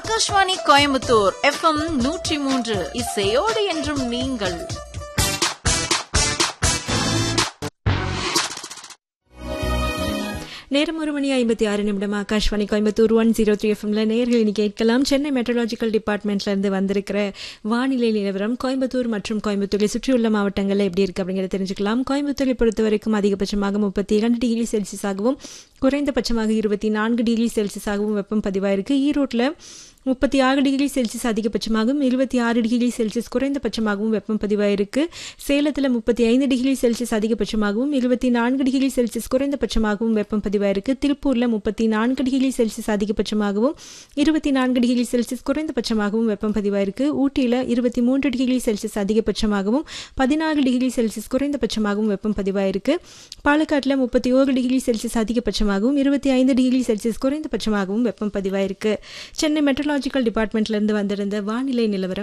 Akashvani Coimbatore FM நூற்றி மூன்று இசையோடு என்றும் நீங்கள் நேரம் ஒரு மணி ஐம்பத்தி ஆறு நிமிடம் Akashvani Coimbatore one zero three எஃப்எம்ல நேர்கள் இனி கேட்கலாம் சென்னை மெட்ரலாஜிக்கல் டிபார்ட்மெண்ட்ல இருந்து வந்திருக்கிற வானிலை நிலவரம் கோயம்புத்தூர் மற்றும் கோயம்புத்தூரை சுற்றியுள்ள மாவட்டங்கள்ல எப்படி இருக்கு அப்படிங்கிறத தெரிஞ்சுக்கலாம் கோயம்புத்தூரை பொறுத்த வரைக்கும் அதிகபட்சமாக முப்பத்தி இரண்டு டிகிரி செல்சியஸாகவும் குறைந்தபட்சமாக இருபத்தி நான்கு டிகிரி செல்சியஸாகவும் வெப்பம் பதிவாயிருக்கு ஈரோட்டில் முப்பத்தி ஆறு டிகிரி செல்சியஸ் அதிகபட்சமாகவும் இருபத்தி ஆறு டிகிரி செல்சியஸ் குறைந்தபட்சமாகவும் வெப்பம் பதிவாயிருக்கு சேலத்தில் முப்பத்தி ஐந்து டிகிரி செல்சியஸ் அதிகபட்சமாகவும் இருபத்தி நான்கு டிகிரி செல்சியஸ் குறைந்தபட்சமாகவும் வெப்பம் பதிவாயிருக்கு திருப்பூரில் முப்பத்தி நான்கு டிகிரி செல்சியஸ் அதிகபட்சமாகவும் இருபத்தி நான்கு டிகிரி செல்சியஸ் குறைந்தபட்சமாகவும் வெப்பம் பதிவாயிருக்கு ஊட்டியில் இருபத்தி மூன்று டிகிரி செல்சியஸ் அதிகபட்சமாகவும் பதினாறு டிகிரி செல்சியஸ் குறைந்தபட்சமாகவும் வெப்பம் பதிவாயிருக்கு பாலக்காட்டில் முப்பத்தி ஓரு டிகிரி செல்சியஸ் அதிகபட்சமாகவும் இருபத்தி ஐந்து டிகிரி செல்சியஸ் குறைந்தபட்சமாகவும் வெப்பம் பதிவாயிருக்கு சென்னை மெட்ரலாஜிக்கல் டிபார்ட்மெண்ட்லேருந்து வந்திருந்த வானிலை நிலவரம்